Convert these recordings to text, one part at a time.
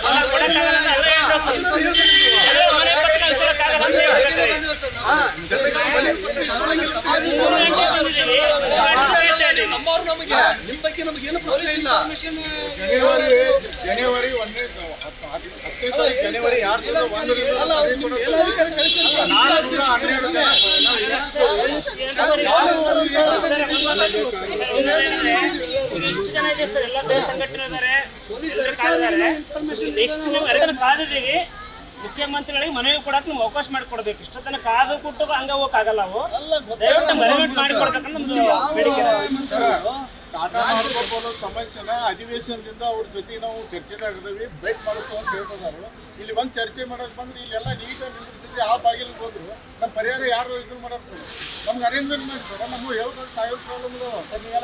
ಕೊಡಕ್ಕಾಗಲ್ಲ ಅಂತ ಅಲ್ಲೇ ಹೇಳ್ಬೇಕು. ಕೆಲವು ಮನೆ ಪತ್ರ ಕಳ್ಸೋಕ್ಕಾಗಲ್ಲ ಅಂತ ಹೇಳ್ಬೇಕು. ನಮ್ಮವ್ರು ನಮಗೆ ನಿಮ್ ಬಗ್ಗೆ ನಮಗೆ ಏನು ಪ್ರಶ್ನೆ ಇಲ್ಲ ಜನವರಿ ಜನವರಿ ಒಂದನೇ ಹತ್ತು- ಹತ್ತು- ಹತ್ತನೇ ತಾರೀಕು ಜನವರಿ ಎರಡ್ ಸಾವಿರದ ಒಂದರಿಂದ ಅಲ್ಲ ಅವ್ರು ನಿಮ್ ಮೇಲಾಧಿಕಾರಿ ಕಳಿಸಿರ್ತಾರೆ. ನಾಲ್ಕುನೂರ ಹನ್ನೆರಡು ಜನ ನಾವು ಎಲೆಕ್ಷನ್ ಎಷ್ಟು ಜನ ಇದೆ ಸರ್ ಎಲ್ಲ ಬೇರೆ ಸಂಘಟನೆ ಇದ್ದಾರೆ ಪೊಲೀಸ್ ಎಲ್ರು ಅಧಿಕಾರಿಗಳು ಕಾದಿದ್ದಾರೆ. information ಎಷ್ಟು ನೀವು ಅದನ್ನ ಕಾದಿದ್ದೀವಿ ಮುಖ್ಯಮಂತ್ರಿಗಳಿಗೆ ಮನವಿ ಕೊಡಕ್ಕೆ ನಮ್ಗೆ ಅವಕಾಶ ಮಾಡಿಕೊಡ್ಬೇಕು ಇಷ್ಟು ತನಕ ಕಾದು ಕೊಟ್ಟು ಹಂಗ ಹೋಗಕ್ಕಾಗಲ್ಲ ನಾವು ಅಲ್ಲ ಗೊತ್ತಾಗಲ್ಲ. ದಯವಿಟ್ಟು ಮನವಿ ಮಾಡಿಕೊಡ್ಬೇಕಂತ ನಮ್ದು ಬೇಡಿಕೆ ಇದೆ. ಟಾಟಾ ಮಾಡ್ಕೋಬೋದು ಸಮಸ್ಯೆನ ಅಧಿವೇಶನದಿಂದ ಅವ್ರ ಜೊತೆ ನಾವು ಚರ್ಚೆದಾಗದವಿ ಭೇಟಿ ಮಾಡಿಸ್ತು ಅಂತ ಹೇಳ್ತಿದಾರು ಇಲ್ಲಿ ಬಂದು ಚರ್ಚೆ ಮಾಡಕ್ ಬಂದ್ರೆ ಇಲ್ಲೆಲ್ಲ ನೀಟಾಗಿ ನಿಂದ್ರಿಸಿದ್ರೆ ಆ ಬಾಗಿಲು ಹೋದ್ರು ನಮ್ಮ ಪರಿಹಾರ ಯಾರು ಇದನ್ನ ಮಾಡೋರು ಸರ್ ನಮ್ಗೆ ಅರೇಂಜ್ಮೆಂಟ್ ಮಾಡಿ ಸರ್ ನಮ್ಗೆ ಹೇಳ್ಕೊಂಡು ಸಾಯೋ ಪ್ರಾಬ್ಲಮ್ ಇದಾವ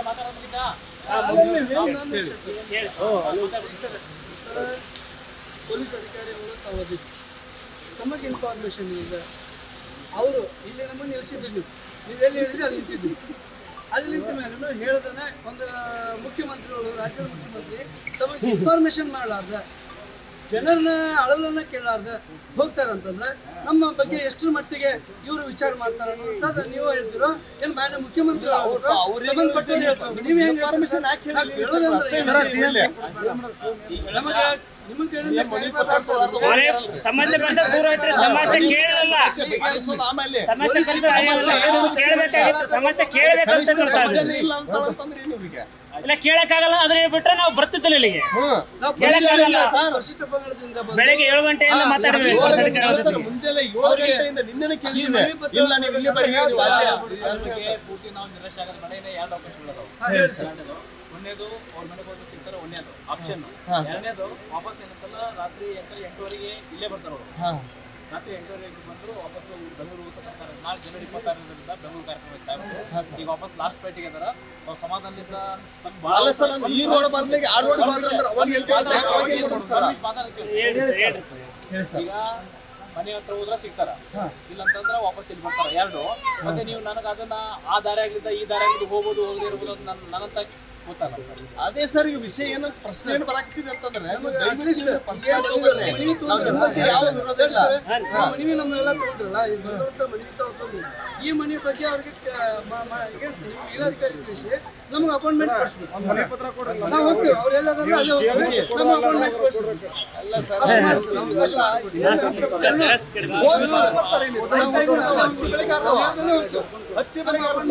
ಹೇಳಿ. ಸರ್ ಪೊಲೀಸ್ ಅಧಿಕಾರಿಗಳು ತಾವದಿದ್ದು ತಮಗೆ ಇನ್ಫಾರ್ಮೇಶನ್ ಇದೆ ಅವರು ಇಲ್ಲಿ ನಮ್ಮನ್ನು ನಿಲ್ಲಿಸಿದ್ರು ನೀವು ನೀವು ಎಲ್ಲಿ ಹೇಳಿದ್ರೆ ಅಲ್ಲಿ ನಿಂತಿದ್ವಿ ಅಲ್ಲಿ ನಿಂತ ಮೇಲೆ ಹೇಳ್ದಾನೆ ಒಂದು ಮುಖ್ಯಮಂತ್ರಿಗಳು ರಾಜ್ಯದ ಮುಖ್ಯಮಂತ್ರಿ ತಮಗೆ ಇನ್ಫಾರ್ಮೇಶನ್ ಮಾಡಲಾರ್ದ ಜನರನ್ನ ಅಳಲನ್ನ ಕೇಳಲಾರ್ದ ಹೋಗ್ತಾರಂತಂದ್ರೆ ನಮ್ಮ ಬಗ್ಗೆ ಎಷ್ಟರ ಮಟ್ಟಿಗೆ ಇವರು ವಿಚಾರ ಮಾಡ್ತಾರ ಅನ್ನೋಂಥದ್ದು ನೀವು ಹೇಳ್ತಿರೋ ಏನು ಮಾನ್ಯ ಮುಖ್ಯಮಂತ್ರಿ ಅವ್ರು- ಅವ್ರಿಗೆ ಸಂಬಂಧಪಟ್ಟವ್ರು ಹೇಳ್ತಾರೆ ನೀವು ಹೆಂಗ್ Information ಯಾಕೆ ನಾವು ಹೇಳಿದ್ವಿ? ಕೇಳೋದಂದ್ರೆ ಅಷ್ಟೇ ಏನು? ವಿಷಯ ಇಲ್ಲಿ. ನಮಗೆ ನಿಮಗೆ ಕೇಳಿದ್ರೆ ಮನೆ ಕೈ ಪತ್ರ ಮಾತಾಡ್ಸೋದು. ಮನೆ ಸಮಸ್ಯೆ ಕಳ್ಸಕ್ ದೂರ ಐತ್ರಿ ಸಮಸ್ಯೆ ಕೇಳಲ್ಲ ಸಮಸ್ಯೆ ಬಗೆಹರಿಸೋದು ಆಮೇಲೆ ಸಮಸ್ಯೆ ಕಳ್ಸಕ್ ಕೇಳಬೇಕಾಗಿತ್ತು ಸಮಸ್ಯೆ ಕೇಳಬೇಕಂತ ಕನಿಷ್ಠ ಹೇಳ್ತಾ ಸೌಜನ್ಯ ಇದ್ದೀವಿ. ಇಲ್ಲ ಅಂತ ಅಂತಂದ್ರೆ ಏನು ಇವ್ರಿಗೆ ಇಲ್ಲ ಕೇಳಕ್ಕಾಗಲ್ಲ ಅದ್ರ ಬಿಟ್ರೆ ನಾವು ಬರ್ತಿದ್ದಿಲ್ಲ ಇಲ್ಲಿಗೆ ಹ್ಮ್ ನಾವು ಕೇಳಕ್ಕಾಗಲ್ಲ. ಸರ್, ವರಿಷ್ಠ ಪಂಗಡದಿಂದ ಬಂದು ಬೆಳಗ್ಗೆ ಏಳು ಗಂಟೆಯಿಂದ ಮಾತಾಡಿದ್ವಿ ಏಳು ಪೊಲೀಸ್ ಗಂಟೆ ಅಧಿಕಾರಿಗಳ ಸರ್, ಜೊತೆ. ಮುಂಜಾನೆ ಏಳು ಗಂಟೆಯಿಂದ ನಿನ್ನೆನೆ ಕೇಳಿದ್ವಿ ಇಲ್ಲ ನೀವು ಇಲ್ಲಿ ಬರೀ ನೀವು ಅಲ್ಲೇ ಪೂರ್ತಿ ನಾವು ನಿರಾಶೆ ಆಗೋದು ಬೇಡ ಇನ್ನು ಎರಡು ಅವಕಾಶಗಳಿದಾವೆ ಹಾ, ಹೇಳಿ ಸರ್. ಎರಡನೇದು ಒಂದೇದು ಅವ್ರ ಮನೆಗೆ ಹೋದ್ರೆ ಸಿಗ್ತಾರೆ ಒಂದೇದು ಆಪ್ಷನ್ ಹಾ, ಸರ್. ಎರಡನೇದು ವಾಪಸ್ ಏನಂತಲ್ಲ ರಾತ್ರಿ ಎಂಟು ಎಂಟುವರೆಗೆ ಇಲ್ಲೇ ಬರ್ತಾರೆ ಅವರು ಹಾ. ರಾತ್ರಿ ಎಂಟುವರೆಗೆ ಬಂದ್ರು ವಾಪಸ್ ಬೆಂಗಳೂರು ಬರ್ತಾರೆ ನಾಳೆ ಜನವರಿ ಇಪ್ಪತ್ತಾರರಿಂದ ಬೆಂಗಳೂರು ಕಾರ್ಯಕ್ರಮ ಐತೆ ಹಾ, ಸಾಹೇಬ್ರು ಸರ್. ಈಗ ವಾಪಸ್ ಲಾಸ್ಟ್ ಫೈಟಿಗೆ ಇದಾರ ಅವ್ರು ಸಮಾಧಾನದಿಂದ ನಮ್ಗೆ ಅಲ್ಲ ಸರ್ ನಾನು ಈ ರೋಡ್ ಬದಲಿಗೆ ಆ ರೋಡ್ ಬಂದ್ರೆ ಅಂದ್ರೆ ಅವಾಗ ಎಲ್ಲಿ ಕೇಳ್ತಾರೆ? ಅವಾಗ ಏನ್ ಮಾಡೋದು ಸರ್? ಹೇಳ್ರಿ ಸರ್, ಹೇಳ್ರಿ ಸರ್. ಹೇಳಿ ಸರ್. ಈಗ ಮನೆ ಹತ್ರ ಹೋದ್ರ ಸಿಗ್ತಾರ ಹಾ. ಇಲ್ಲ ಅಂತಂದ್ರ ವಾಪಸ್ ಇಲ್ಲಿ ಬರ್ತಾರ ಎರಡು ಮತ್ತೆ ನೀವು ನನಗೆ ಅದನ್ನ ಆ ದಾರಿ ಆಗ್ಲಿದ್ದ ಈ ದಾರಿ ಆಗ್ಲಿದ್ದು ಹೋಗ್ಬೋದು ಹೋಗದೇ ಇರ್ಬೋದು ಅಂತ ನನ್- ನನ್ನಂತ ಗೊತ್ತಾಗಲ್ಲ ಅದೇ ಸರ್ ಈ ವಿಷಯ ಏನಂತ ಪ್ರಶ್ನೆ ಏನು ಬರಾಕತ್ತಿದೆ ಅಂತಂದ್ರೆ ನೀವು ನಮಗೆ ದಯವಿಟ್ಟು ಅಟ್ಲೀಸ್ಟ್ ನೀವು ಪರಿಚಯ ತಗೊಂಡ್ರೆ ಮನವಿ ನಾವು ನಿಮ್ಮ ಬಗ್ಗೆ ಯಾವ ವಿರೋಧ ಇಲ್ಲ ನಮ್ಮ ಮನವಿ ನಮ್ಮೆಲ್ಲ ತಗೊಂಡ್ರಲ್ಲ ಈ ಬಂದವ್ರ ಮನವಿ ತಗೊಂಡ್ರು ಈ ಮನೆ ಬಗ್ಗೆ ಅವ್ರಿಗೆ ಕ- ಮ- ಮ- ಹೇಳ್ಸಿ ನಿಮ್ಮ ಮೇಲಾಧಿಕಾರಿ ತಿಳಿಸಿ ನಮ್ಗೆ ಅಪಾಯಿಂಟ್ಮೆಂಟ್ ಕೊಡಿಸ್ಬೇಕು ನಾವು ಹೋಗ್ತೀವಿ ಅವ್ರು ಎಲ್ಲಾದ್ರೂ ಅಲ್ಲಿ ಹೋಗ್ತೀವಿ ನಮ್ಮ ಅಪಾಯಿಂಟ್ಮೆಂಟ್ ಕೊಡಿಸ್ಬೇಕು ಅಲ್ಲ ಸರ್ ಅಷ್ಟು ಮಾಡಿ ಸರ್, ನಾವು ಅಷ್ಟು ಮಾಡ್ಕೊಡಿ. Relax ಕಡಿಮೆ. ಹೋದ್ ವಾರ ಬರ್ತಾರೆ ಇಲ್ಲಿ. ಸಾಯ್ತಾ ಇದ್ರು ನಾವು ಹತ್ತಿ ಬೆಳೆಗಾರರು. ಹತ್ತಿ ಬೆಳೆಗಾರರು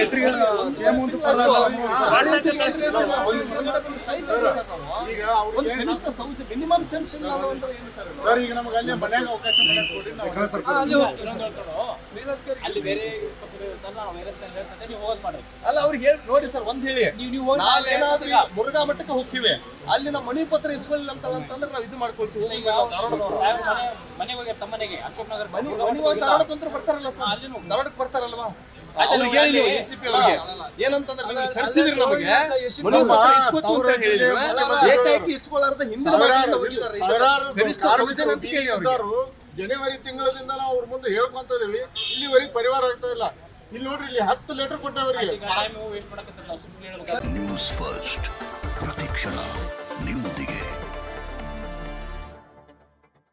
ಈಗ ಒಂದು ಅವ್ರಿಗೆ ಕನಿಷ್ಠ ಸೌಜ ಮಿನಿಮಮ್ ಸೆನ್ಸ್ ಇಲ್ಲ ಅಂದ್ರೆ ಏನು ಸರ್ ಅದು? ಸರ್ ಈಗ ನಮ್ಗೆ ಅಲ್ಲೇ ಮನ್ಯಾಗ ಅವಕಾಶ ಮಾಡಕ್ ಕೊಡ್ರಿ ನಾವು ಹಾ, ಅಲ್ಲಿ ಹೋಗ್ತೀವಿ ಮೇಲಾಧಿಕಾರಿ ಅಲ್ಲಿ ಬೇರೆ ಇನ್ಸ್ಪೆಕ್ಟರ್ ಇರ್ತಾರಲ್ಲ ನಾವು ಬೇರೆ ಸ್ಥಳ ಹೇಳ್ತಂದ್ರೆ ನೀವು ಹೋಗೋದ್ ಮಾಡ್ರಿ ಅಲ್ಲ ಅವ್ರಿಗೆ ಹೇಳಿ ನೋಡಿ ಸರ್ ಒಂದ್ ಹೇಳಿ ನೀವು ನೀವು ಹೋಗಿ ನಾವೇನಾದ್ರೂ ಈಗ ಮುರುಘಾ ಮಠಕ್ಕೆ ಹೋಗ್ತೀವಿ ಅಲ್ಲಿ ನಮ್ಮ ಮನಿ ಪತ್ರ ಇಸ್ಕೊಳ್ಳಿಲ್ಲ ಅಂತ ಅಂತಂದ್ರೆ ನಾವು ಇದು ಮಾಡ್ಕೊಳ್ತೀವಿ ಈಗ ನಾವು ಧಾರವಾಡದವ್ರು. ಸಾಹೇಬ್ರ ಮನೆ ಮನೆಗೆ ಹೋಗ್ಯಾರ ತಮ್ಮ ಮನೆಗೆ ಅಶೋಕ್ ನಗರ್ ಮನಿ ಮನಿ ಹೋಗಿ ಧಾರವಾಡಕ್ಕೆ ಅಂತೂ ಬರ್ತಾರಲ್ಲ ಸರ್ ಅಲ್ಲಿನೂ. ಧಾರವಾಡಕ್ಕೆ ಬರ್ತಾರಲ್ವಾ ಆಯ್ತು, ಅವ್ರಿಗೆ ಹೇಳಿ ನೀವು ಅಲ್ಲಿ- ಎ ಸಿ ಪಿ ಅವ್ರಿಗೆ ಏನಂತಂದ್ರೆ ನೀವು ಕರ್ಸಿದ್ರಿ ನಮಗೆ SCP ಮನಿ ಪತ್ರ ನಮ್ಮ ಇಸ್ಕೊತು ಅಂತ ತಾವ್ರ ಹೇಳಿದ್ವಿ ಜಿಲ್ಲೆ ಏಕಾಏಕಿ ಇಸ್ಕೊಳ್ಳಾರ್ದ ಹಿಂದಿನ ಬಾಗಿಲಿಂದ ಹೋಗಿದ್ದಾರೆ ಇದು ಸಾವಿರಾರು ಕನಿಷ್ಠ ಸೌಜನ್ಯ ಅಂತ ಕೇಳಿ ಅವ್ರಿಗೆ ಇದ್ದಾರು ಜನವರಿ ತಿಂಗಳದಿಂದ ನಾವು ಅವ್ರ ಮುಂದೆ ಹೇಳ್ಕೊಂತ ಇದೀವಿ ಇಲ್ಲಿವರೆಗೆ ಪರಿವಾರ ಆಗ್ತಾ ಇಲ್ಲ ಇಲ್ಲಿ ನೋಡ್ರಿ ಇಲ್ಲಿ ಹತ್ತು ಲೀಟರ್ ಕೊಟ್ಟವ್ರಿಗೆ ಈಗ ಟೈಮ್ ವೇಸ್ಟ್ ಮಾಡಕತ್ತಿಲ್ಲ ನಾವು ಸುಮ್ಮನೆ ಹೇಳ್ಬೇಕು ನ್ಯೂಸ್ ಫಸ್ಟ್ ಪ್ರತಿಕ್ಷಣ ನಿಮ್ಮೊಂದಿಗೆ